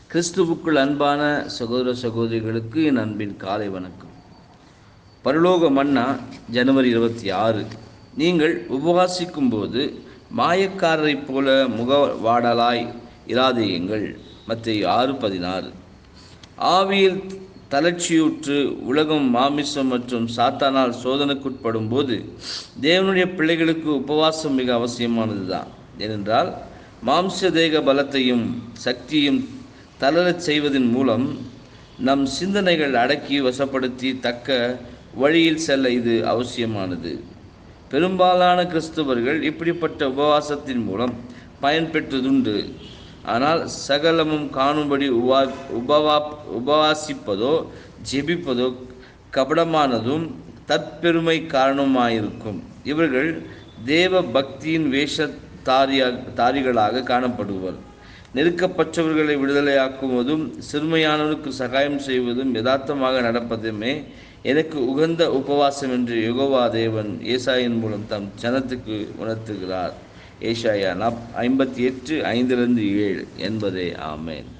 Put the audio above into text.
கிறிஸ்துவுக்குள் அன்பான சகோதர சகோதரிகளுக்கு என் அன்பின் காலை வணக்கம் பரலோக மன்னா ஜனவரி இருபத்தி ஆறு நீங்கள் உபவாசிக்கும் போது மாயக்காரரைப் போல முகவாடலாய் இராதேயுங்கள் மத்திய ஆறு பதினாறு ஆவியில் தளர்ச்சியுற்று உலகம் மாமிசம் மற்றும் சாத்தானால் சோதனைக்குட்படும் போது தேவனுடைய பிள்ளைகளுக்கு உபவாசம் மிக அவசியமானது தான் ஏனென்றால் மாம்ச தேக பலத்தையும் சக்தியும் தளரச் செய்வதன் மூலம் நம் சிந்தனைகள் அடக்கி வசப்படுத்தி தக்க வழியில் செல்ல இது அவசியமானது பெரும்பாலான கிறிஸ்தவர்கள் இப்படிப்பட்ட உபவாசத்தின் மூலம் பயன்பெற்றதுண்டு ஆனால் சகலமும் காணும்படி உபா உபவா உபவாசிப்பதோ ஜெபிப்பதோ கபடமானதும் தற்பெருமை காரணமாயிருக்கும் இவர்கள் தேவ பக்தியின் வேஷ தாரியா தாரிகளாக காணப்படுவர் நெருக்கப்பட்டவர்களை விடுதலையாக்குவதும் சிறுமையானவருக்கு சகாயம் செய்வதும் யதார்த்தமாக நடப்பதுமே எனக்கு உகந்த உபவாசம் என்று யுகோவா தேவன் ஏசாயின் மூலம் தம் ஜனத்துக்கு உணர்த்துகிறார் ஏசாயா நாப் ஐம்பத்தி எட்டு ஐந்திலிருந்து ஏழு என்பதே ஆமேன்